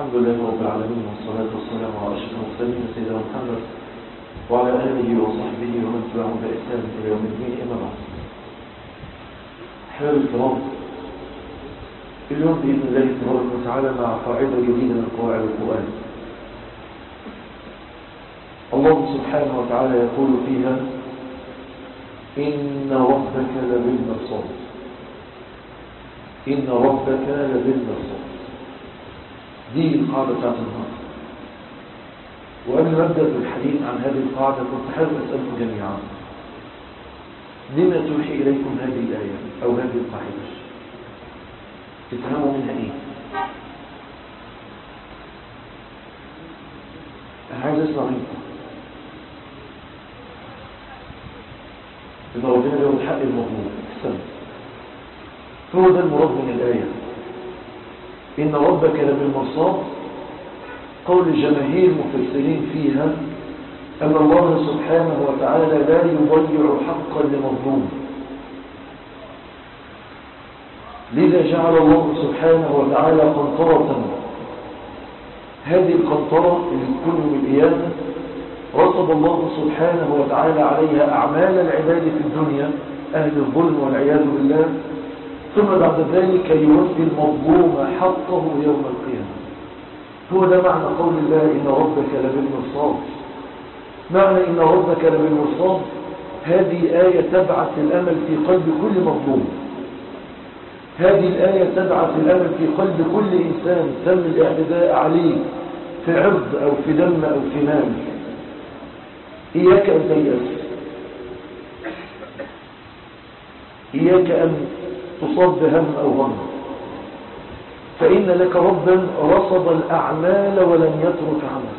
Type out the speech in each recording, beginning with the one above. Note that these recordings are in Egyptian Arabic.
الحمد لله رب العالمين والصلاة والسلام على أشرف المرسلين سيدنا محمد وعلى آله وصحبه ومن تبعهم بإحسان إلى يوم الدين أما بعد أحباب الكرام اليوم بإذن الله تبارك وتعالى مع قاعدة جديدة من قواعد القرآن الله سبحانه وتعالى يقول فيها إن ربك لبالمرصاد إن ربك لبالمرصاد دي القاعدة بتاعت النهارده وقبل ما ابدا بالحديث عن هذه القاعده كنت حابب اسالكم جميعا لما توحي اليكم هذه الايه او هذه القاعده تفهموا منها ايه انا عايز اسمع منكم ان ربنا له الحق المضمون استنى هو ده المراد من الايه إن ربك لبالمرصاد قول جماهير المفسرين فيها أن الله سبحانه وتعالى لا يضيع حقا لمظلوم لذا جعل الله سبحانه وتعالى قنطرة هذه القنطرة اللي تكون من القيامة رصد الله سبحانه وتعالى عليها أعمال العباد في الدنيا أهل الظلم والعياذ بالله ثم بعد ذلك يوفي المظلوم حقه يوم القيامة هو ده معنى قول الله إن ربك لبالمرصاد معنى إن ربك لبالمرصاد هذه آية تبعث الأمل في قلب كل مظلوم هذه الآية تبعث الأمل في قلب كل إنسان تم الاعتداء عليه في عرض أو في دم أو في مال إياك أن تيأس إياك أن تصاب بهم أو غم فإن لك ربا رصد الأعمال ولم يترك عمل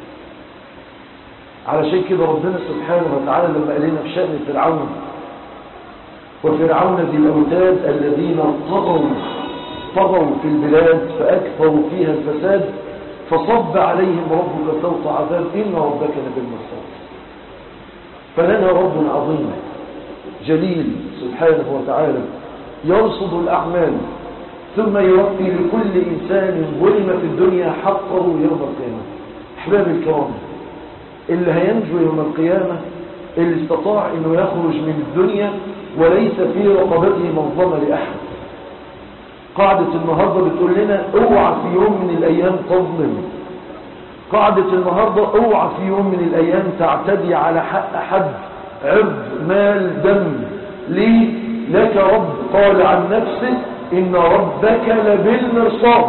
علشان كده ربنا سبحانه وتعالى لما قال لنا في شأن فرعون وفرعون ذي الأوتاد الذين طغوا طغوا في البلاد فأكثروا فيها الفساد فصب عليهم ربك صوت عذاب إن ربك لبالمرصاد فلنا رب عظيم جليل سبحانه وتعالى يرصد الأعمال ثم يوفي لكل إنسان ظلم في الدنيا حقه يوم القيامة أحباب الكرام اللي هينجو يوم القيامة اللي استطاع أنه يخرج من الدنيا وليس في رقبته مظلمة لأحد قاعدة النهاردة بتقول لنا اوعى في يوم من الأيام تظلم قاعدة النهاردة اوعى في يوم من الأيام تعتدي على حق حد عرض مال دم ليه لك رب قال عن نفسه إن ربك لبالمرصاد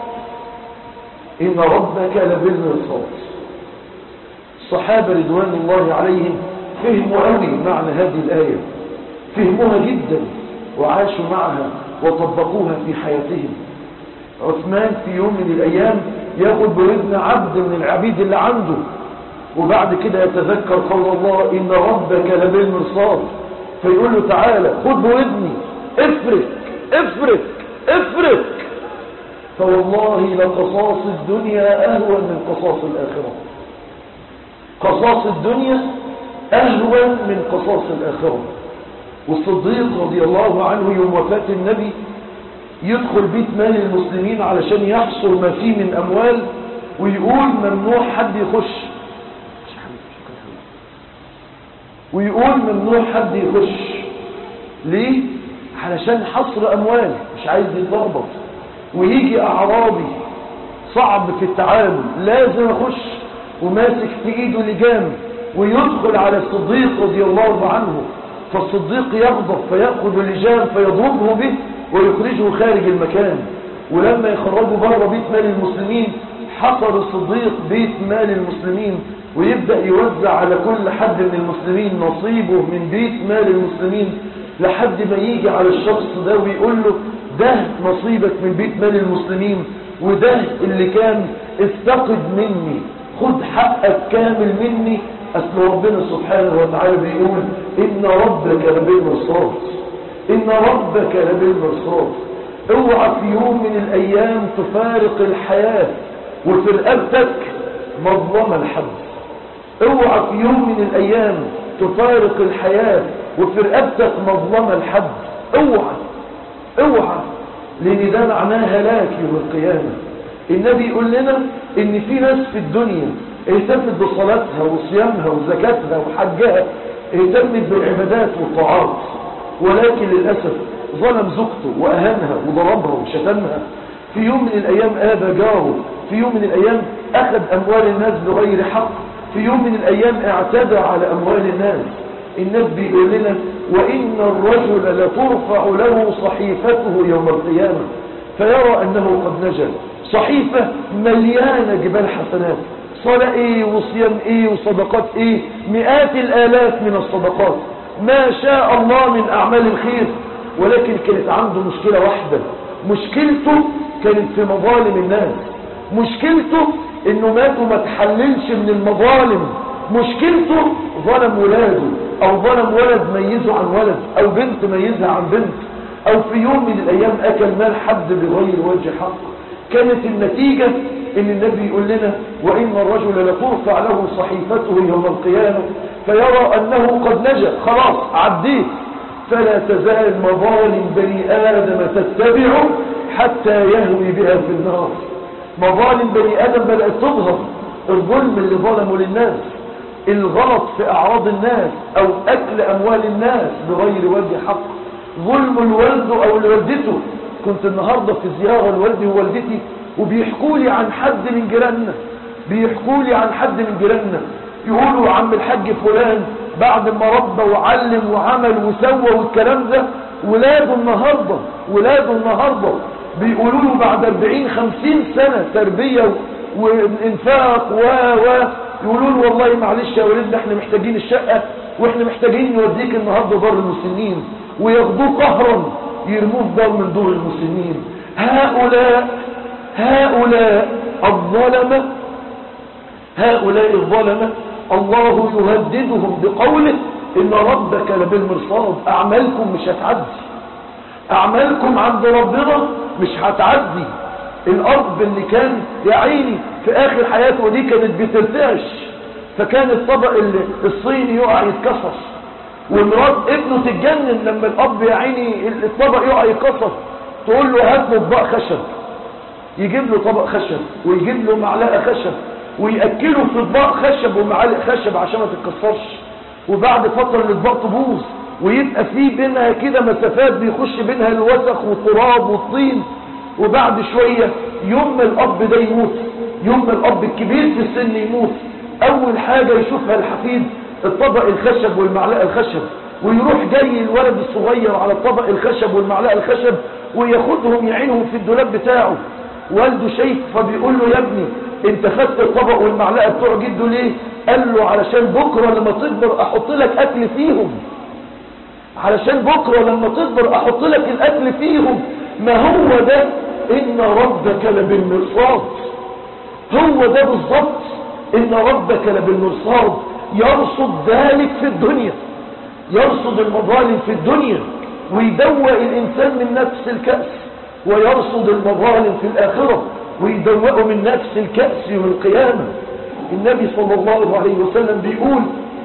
إن ربك لبالمرصاد الصحابة رضوان الله عليهم فهموا قوي معنى هذه الآية فهموها جدا وعاشوا معها وطبقوها في حياتهم عثمان في يوم من الأيام ياخد بإذن عبد من العبيد اللي عنده وبعد كده يتذكر قول الله إن ربك لبالمرصاد فيقول له تعالى خد بودني افرك افرك افرك فوالله لقصاص الدنيا أهون من قصاص الآخرة قصاص الدنيا أهون من قصاص الآخرة والصديق رضي الله عنه يوم وفاة النبي يدخل بيت مال المسلمين علشان يحصل ما فيه من أموال ويقول ممنوع حد يخش ويقول ممنوع حد يخش ليه علشان حصر اموال مش عايز يتضربط ويجي اعرابي صعب في التعامل لازم اخش وماسك في ايده لجام ويدخل على الصديق رضي الله عنه فالصديق يغضب فيأخذ اللجام فيضربه به ويخرجه خارج المكان ولما يخرجوا بره بيت مال المسلمين حصر الصديق بيت مال المسلمين ويبدأ يوزع على كل حد من المسلمين نصيبه من بيت مال المسلمين لحد ما يجي على الشخص ده ويقول له ده نصيبك من بيت مال المسلمين وده اللي كان استقد مني خد حقك كامل مني أصل ربنا سبحانه وتعالى بيقول إن ربك لبالمرصاد إن ربك لبالمرصاد اوعى في يوم من الأيام تفارق الحياة وفي رقبتك مظلمة لحد اوعى في يوم من الايام تفارق الحياة وفي رقبتك مظلمة لحد اوعى اوعى لان ده معناه هلاك يوم القيامة النبي يقول لنا ان في ناس في الدنيا اهتمت بصلاتها وصيامها وزكاتها وحجها اهتمت بالعبادات والطاعات ولكن للأسف ظلم زوجته وأهانها وضربها وشتمها في يوم من الأيام آبى جاره في يوم من الأيام أخذ أموال الناس بغير حق في يوم من الأيام اعتدى على أموال الناس الناس بيقول لنا وإن الرجل لترفع له صحيفته يوم القيامة فيرى أنه قد نجا صحيفة مليانة جبال حسنات صلاة ايه وصيام ايه وصدقات ايه مئات الالاف من الصدقات ما شاء الله من اعمال الخير ولكن كانت عنده مشكلة واحدة مشكلته كانت في مظالم الناس مشكلته انه مات وما تحللش من المظالم مشكلته ظلم ولاده او ظلم ولد ميزه عن ولد او بنت ميزها عن بنت او في يوم من الايام اكل مال حد بغير وجه حق كانت النتيجة ان النبي يقول لنا وان الرجل لترفع له صحيفته يوم القيامة فيرى انه قد نجا خلاص عديت فلا تزال مظالم بني ادم تتبعه حتى يهوي بها في النار مظالم بني ادم بدأت تظهر الظلم اللي ظلموا للناس الغلط في اعراض الناس او اكل اموال الناس بغير وجه حق ظلم الوالد او لوالدته كنت النهاردة في زيارة لوالدي ووالدتي وبيحكوا لي عن حد من جيراننا بيحكوا لي عن حد من جيراننا يقولوا عم الحاج فلان بعد ما ربى وعلم وعمل وسوى والكلام ده ولاده النهاردة ولاده النهاردة بيقولوا له بعد 40 50 سنة تربية وانفاق و و يقولوا له والله معلش يا ولدنا احنا محتاجين الشقة واحنا محتاجين نوديك النهاردة دار المسنين وياخدوه قهرا يرموه في دار من دور المسلمين هؤلاء هؤلاء الظلمة هؤلاء الظلمة الله يهددهم بقوله إن ربك لبالمرصاد أعمالكم مش هتعدي أعمالكم عند ربنا مش هتعدي الأرض اللي كان يا عيني في آخر حياته ودي كانت بترتعش فكان الطبق الصيني يقع يتكسر ومرات ابنه تتجنن لما الاب يا عيني الطبق يقع يكسر تقول له هات له اطباق خشب يجيب له طبق خشب ويجيب له معلقه خشب وياكله في اطباق خشب ومعالق خشب عشان ما تتكسرش وبعد فتره الاطباق تبوظ ويبقى في بينها كده مسافات بيخش بينها الوسخ والتراب والطين وبعد شويه يوم ما الاب ده يموت يوم ما الاب الكبير في السن يموت اول حاجه يشوفها الحفيد الطبق الخشب والمعلقة الخشب ويروح جاي الولد الصغير على الطبق الخشب والمعلقة الخشب وياخدهم يعينهم في الدولاب بتاعه والده شايف فبيقول له يا ابني انت خدت الطبق والمعلقة بتوع جده ليه قال له علشان بكرة لما تكبر احط لك اكل فيهم علشان بكرة لما تكبر احط لك الاكل فيهم ما هو ده ان ربك لبالمرصاد هو ده بالظبط ان ربك لبالمرصاد يرصد ذلك في الدنيا يرصد المظالم في الدنيا ويدوى الإنسان من نفس الكأس ويرصد المظالم في الآخرة ويدوأ من نفس الكأس يوم القيامة النبي صلى الله عليه وسلم بيقول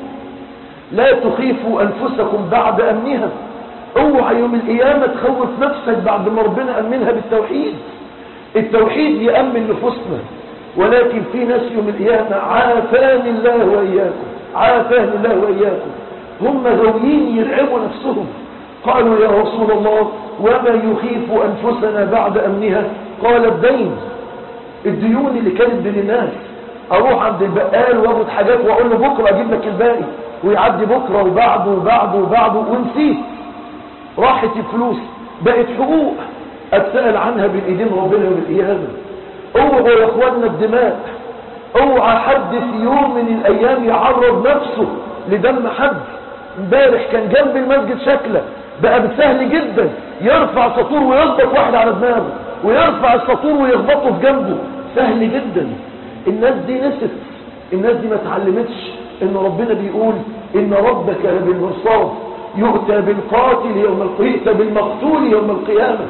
لا تخيفوا أنفسكم بعد أمنها اوعى يوم القيامة تخوف نفسك بعد ما ربنا أمنها بالتوحيد التوحيد يأمن نفوسنا ولكن في ناس يوم القيامة عافاني الله وإياكم عافاني الله وإياكم هم ذويين يرعبوا نفسهم قالوا يا رسول الله وما يخيف أنفسنا بعد أمنها قال الدين الديون اللي كانت بين الناس أروح عند البقال وأخد حاجات وأقول له بكرة أجيب لك الباقي ويعدي بكرة وبعده وبعده وبعده ونسيت راحت الفلوس بقت حقوق أتسأل عنها بالإيدين ربنا يوم القيامة اوعوا يا اخواننا الدماء اوعى حد في يوم من الايام يعرض نفسه لدم حد امبارح كان جنب المسجد شكله بقى بسهل جدا يرفع سطور ويخبط واحد على دماغه ويرفع السطور ويخبطه في جنبه سهل جدا الناس دي نست الناس دي ما اتعلمتش ان ربنا بيقول ان ربك لبالمرصاد يؤتى بالقاتل يوم القيامة بالمقتول يوم القيامة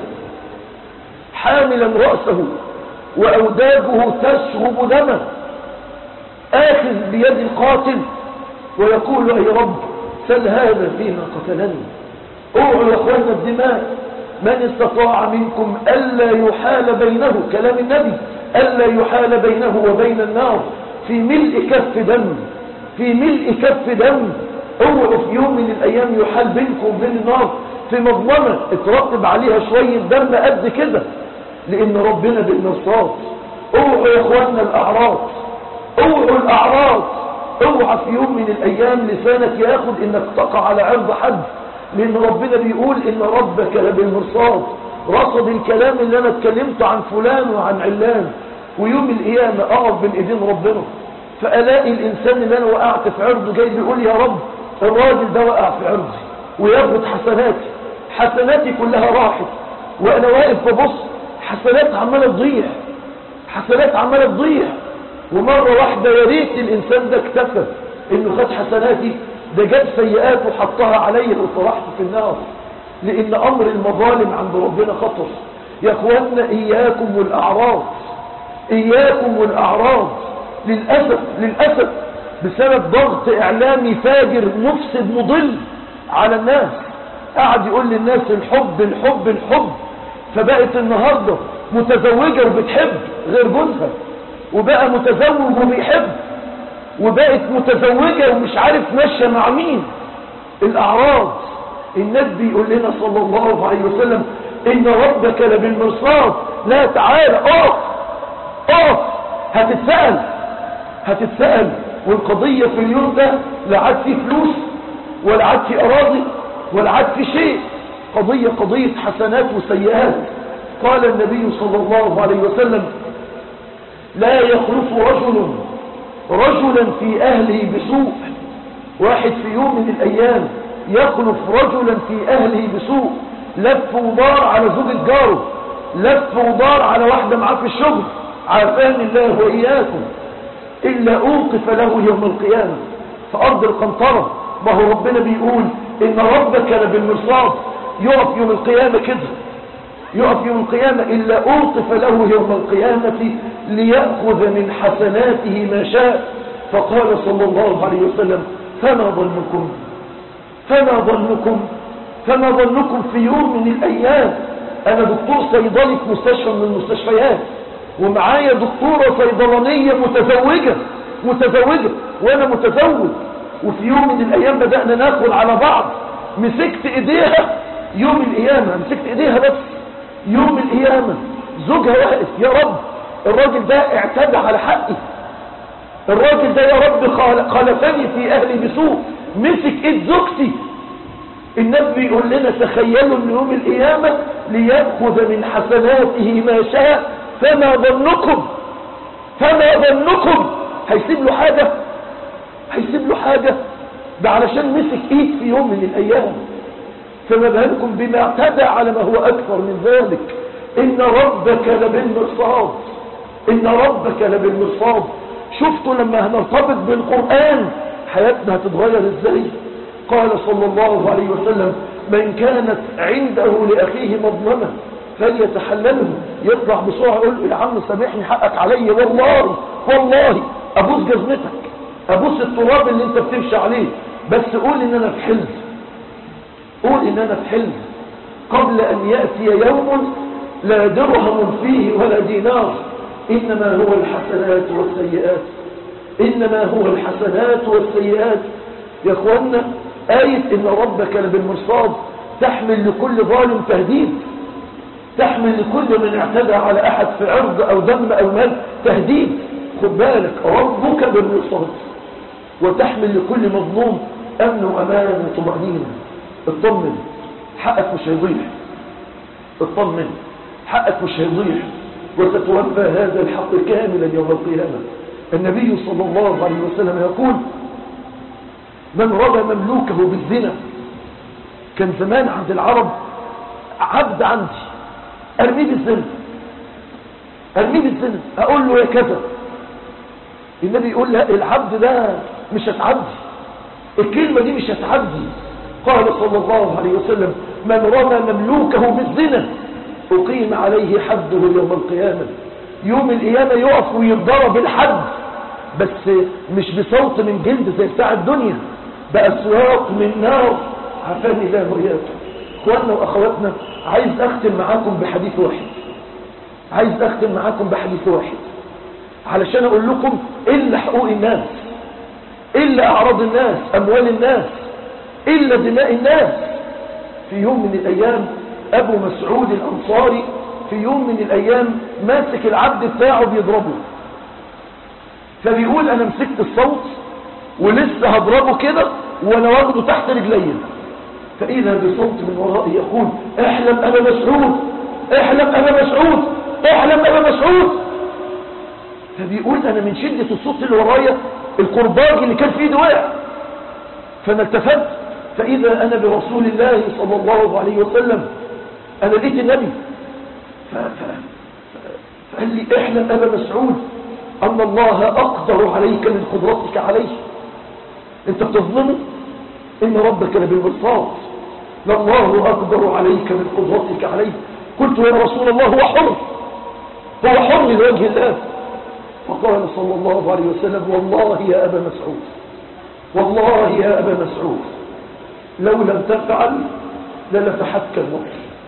حاملا رأسه وأوداجه تشرب دمه آخذ بيد القاتل ويقول أي رب سل هذا فيما قتلني اوعوا يا اخوانا الدماء من استطاع منكم ألا يحال بينه كلام النبي ألا يحال بينه وبين النار في ملء كف دم في ملء كف دم اوعوا في يوم من الأيام يحال بينكم وبين النار في مظلمة اترتب عليها شوية دم قد كده لأن ربنا بالمرصاد اوعوا يا اخواننا الأعراض اوعوا الأعراض اوعى في يوم من الأيام لسانك ياخد انك تقع على عرض حد لأن ربنا بيقول إن ربك لبالمرصاد رصد الكلام اللي أنا اتكلمت عن فلان وعن علان ويوم القيامة أقف بين إيدين ربنا فألاقي الإنسان اللي أنا وقعت في عرضه جاي بيقول يا رب الراجل ده وقع في عرضي وياخد حسناتي حسناتي كلها راحت وأنا واقف ببص حسنات عمالة تضيع حسنات عمالة تضيع ومرة واحدة يا ريت الإنسان ده اكتفى إنه خد حسناتي ده جاب سيئات وحطها عليه وطرحت في النار لأن أمر المظالم عند ربنا خطر يا أخوانا إياكم والأعراض إياكم والأعراض للأسف للأسف بسبب ضغط إعلامي فاجر مفسد مضل على الناس قاعد يقول للناس الحب الحب الحب فبقت النهاردة متزوجة وبتحب غير جوزها وبقى متزوج وبيحب وبقت متزوجة ومش عارف ماشية مع مين الأعراض النبي بيقول لنا صلى الله عليه وسلم إن ربك لبالمرصاد لا تعالى اقف اقف هتتسأل هتتسأل والقضية في اليوم ده لا عاد في فلوس ولا عاد في أراضي ولا عاد في شيء قضية قضية حسنات وسيئات قال النبي صلى الله عليه وسلم لا يخلف رجل رجلا في أهله بسوء واحد في يوم من الأيام يخلف رجلا في أهله بسوء لف ودار على زوجة جاره لف ودار على واحدة معاه في الشغل عافان الله وإياكم إلا أوقف له يوم القيامة في أرض القنطرة ما هو ربنا بيقول إن ربك لبالمرصاد يقف يوم القيامة كده يقف يوم القيامة إلا أوقف له يوم القيامة ليأخذ من حسناته ما شاء فقال صلى الله عليه وسلم فما ظنكم فما ظنكم فما ظنكم في يوم من الأيام أنا دكتور صيدلي في مستشفى من المستشفيات ومعايا دكتورة صيدلانية متزوجة متزوجة وأنا متزوج وفي يوم من الأيام بدأنا ناكل على بعض مسكت إيديها يوم القيامة مسكت إيديها بس يوم القيامة زوجها واقف يا رب الراجل ده اعتدى على حقي الراجل ده يا رب خلفني في أهلي بسوء مسك ايد زوجتي النبي بيقول لنا تخيلوا ان يوم القيامة ليأخذ من حسناته ما شاء فما ظنكم فما ظنكم هيسيب له حاجة هيسيب له حاجة ده علشان مسك ايد في يوم من الايام فما بالكم بما اعتدى على ما هو اكثر من ذلك ان ربك لبالمرصاد ان ربك لبالمرصاد شفتوا لما هنرتبط بالقرآن حياتنا هتتغير ازاي قال صلى الله عليه وسلم من كانت عنده لأخيه مظلمة فليتحلله يطلع بسرعة يقول له يا عم سامحني حقك علي والله والله ابوس جزمتك ابوس التراب اللي انت بتمشي عليه بس قول ان انا في حلم قول ان انا في حلم قبل ان يأتي يوم لا درهم فيه ولا دينار انما هو الحسنات والسيئات انما هو الحسنات والسيئات يا اخوانا آية ان ربك لبالمرصاد تحمل لكل ظالم تهديد تحمل لكل من اعتدى على احد في عرض او دم او مال تهديد خد بالك ربك بالمرصاد وتحمل لكل مظلوم امن وامان وطمأنينة اطمن حقك مش هيضيع اطمن حقك مش هيضيع وستوفى هذا الحق كاملا يوم القيامة النبي صلى الله عليه وسلم يقول من رمى مملوكه بالزنا كان زمان عند العرب عبد عندي ارميه بالزنا ارميه بالزنا اقول له يا كذا النبي يقول لا العبد ده مش هتعدي الكلمة دي مش هتعدي قال صلى الله عليه وسلم من رمى مملوكه بالزنا أقيم عليه حده يوم القيامة يوم القيامة يقف ويضرب الحد بس مش بصوت من جلد زي بتاع الدنيا بأسواق من نار عفاني الله وإياكم اخواننا واخواتنا عايز اختم معاكم بحديث واحد عايز اختم معاكم بحديث واحد علشان اقول لكم الا حقوق الناس الا اعراض الناس اموال الناس الا دماء الناس في يوم من الايام ابو مسعود الانصاري في يوم من الايام ماسك العبد بتاعه بيضربه فبيقول انا مسكت الصوت ولسه هضربه كده وانا واخده تحت رجلي فاذا بصوت من ورائي يقول احلم ابا مسعود احلم ابا مسعود احلم ابا مسعود فبيقول انا من شدة الصوت اللي ورايا القرباج اللي كان في ايدي وقع فانا التفت فاذا انا برسول الله صلى الله عليه وسلم انا لقيت النبي ف... ف... فقال لي احلم ابا مسعود ان الله اقدر عليك من قدرتك عليه انت بتظلمه ان ربك لبالمرصاد لله اقدر عليك من قدرتك عليه قلت يا رسول الله هو حر هو حر لوجه الله فقال صلى الله عليه وسلم والله يا أبا مسعود والله يا أبا مسعود لو لم تفعل للفحتك النار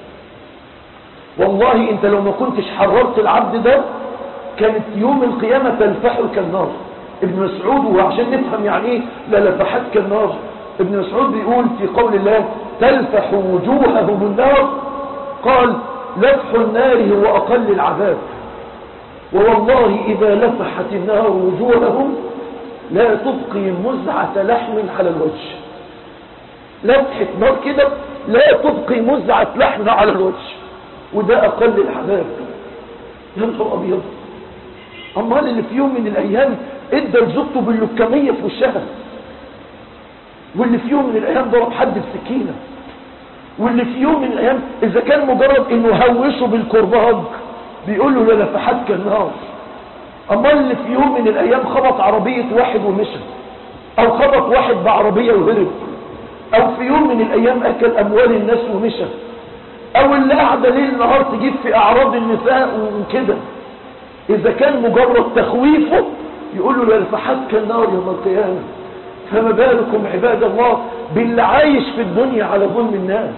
والله انت لو ما كنتش حررت العبد ده كانت يوم القيامة تلفحك النار ابن مسعود وعشان نفهم يعني ايه للفحتك النار ابن مسعود بيقول في قول الله تلفح وجوههم النار قال لفح النار هو أقل العذاب ووالله إذا لفحت النار وجوههم لا تبقي مزعة لحم على الوجه لفحة نار كده لا تبقي مزعة لحم على الوجه وده أقل العذاب يا نهار أبيض أمال اللي في يوم من الأيام ادى لزوجته باللكمية في وشها واللي في يوم من الأيام ضرب حد بسكينة واللي في يوم من الأيام إذا كان مجرد إنه هوشه بالكرباج بيقول له للفحتك النار أما اللي في يوم من الأيام خبط عربية واحد ومشى أو خبط واحد بعربية وهرب أو في يوم من الأيام أكل أموال الناس ومشى أو اللي قاعدة ليل نهار تجيب في أعراض النساء وكده إذا كان مجرد تخويفه يقول له للفحتك النار يوم القيامة فما بالكم عباد الله باللي عايش في الدنيا على ظلم الناس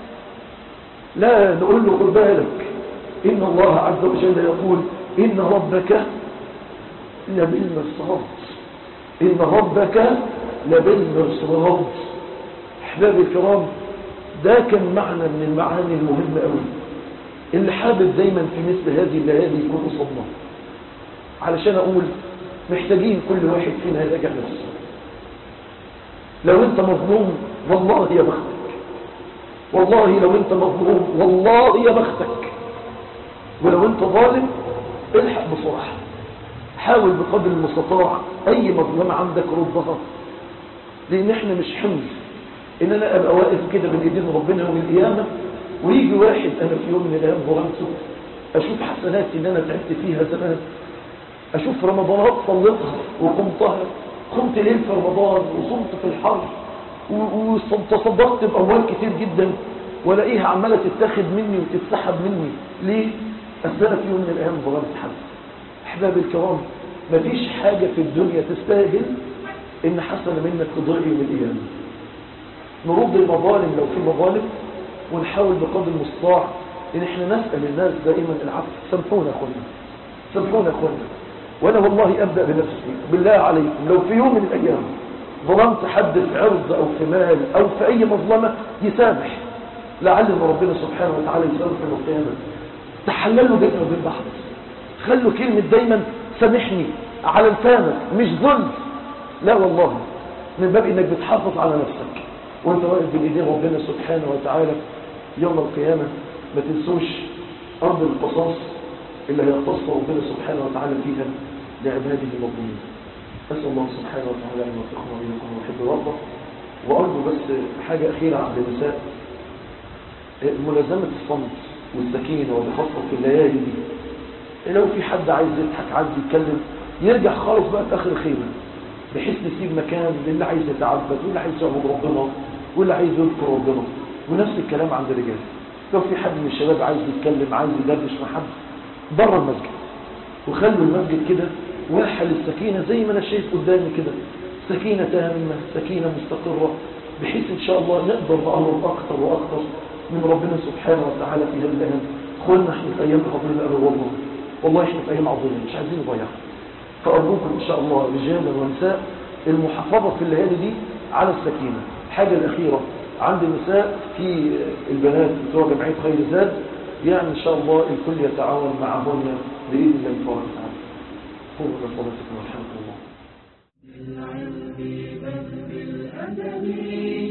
لا نقول له خد بالك إن الله عز وجل يقول إن ربك لبالمرصاد إن ربك لبالمرصاد أحبابي الكرام ده كان معنى من المعاني المهمة قوي اللي حابب دايما في مثل هذه الليالي يكون قصادنا علشان أقول محتاجين كل واحد فينا يراجع نفسه لو انت مظلوم والله يا بختك والله لو انت مظلوم والله يا بختك ولو انت ظالم الحق بسرعة حاول بقدر المستطاع اي مظلمة عندك ردها لان احنا مش حمل ان انا ابقى واقف كده بين ايدين ربنا يوم القيامة ويجي واحد انا في يوم من الايام ظلمته اشوف حسناتي اللي انا تعبت فيها زمان اشوف رمضانات صليتها وقمتها قمت ليل في رمضان وصمت في الحر وتصدقت باموال كتير جدا والاقيها عماله تتاخد مني وتتسحب مني ليه السنه في يوم من الايام ظلمت حد احبابي الكرام مفيش حاجه في الدنيا تستاهل ان حسنه منك تضيع يوم القيامه نرد المظالم لو في مظالم ونحاول بقدر المستطاع ان احنا نسال الناس دائما العفو سامحونا يا اخوانا سامحونا يا اخوانا وانا والله ابدا بنفسي بالله عليكم لو في يوم من الايام ظلمت حد في عرض او في مال او في اي مظلمه يسامح لعل ان ربنا سبحانه وتعالى يسامح يوم القيامه تحللوا بيننا وبين بعض خلوا كلمه دايما سامحني على لسانك مش ظلم لا والله من باب انك بتحافظ على نفسك وانت واقف بين ايدين ربنا سبحانه وتعالى يوم القيامه ما تنسوش ارض القصاص اللي هيختص ربنا سبحانه وتعالى فيها لعباده المظلومين أسأل الله سبحانه وتعالى أن يوفقنا وإياكم ويحب ربه وأرجو بس حاجة أخيرة عند النساء ملازمة الصمت والسكينة والخاصة في الليالي دي لو في حد عايز يضحك عايز يتكلم يرجع خالص بقى في آخر الخيمة بحيث نسيب مكان للي عايز يتعبد واللي عايز يعبد ربنا واللي عايز يذكر ربنا ونفس الكلام عند الرجال لو في حد من الشباب عايز يتكلم عايز يدردش مع حد بره المسجد وخلوا المسجد كده واحل السكينة زي ما انا شايف قدامي كده سكينة تامة سكينة مستقرة بحيث ان شاء الله نقدر نقرب اكتر واكتر من ربنا سبحانه وتعالى في هذه الايام اخوانا احنا في ايام فضيله قوي والله والله احنا في ايام عظيمه مش عايزين نضيعها فارجوكم ان شاء الله رجالا ونساء المحافظه في الليالي دي على السكينه الحاجه الاخيره عند النساء في البنات بتوع جمعيه خير زاد يعني ان شاء الله الكل يتعاون معهن باذن الله تبارك وتعالى قوموا بصلاتكم والحمد لله بالعلم بل بالأدب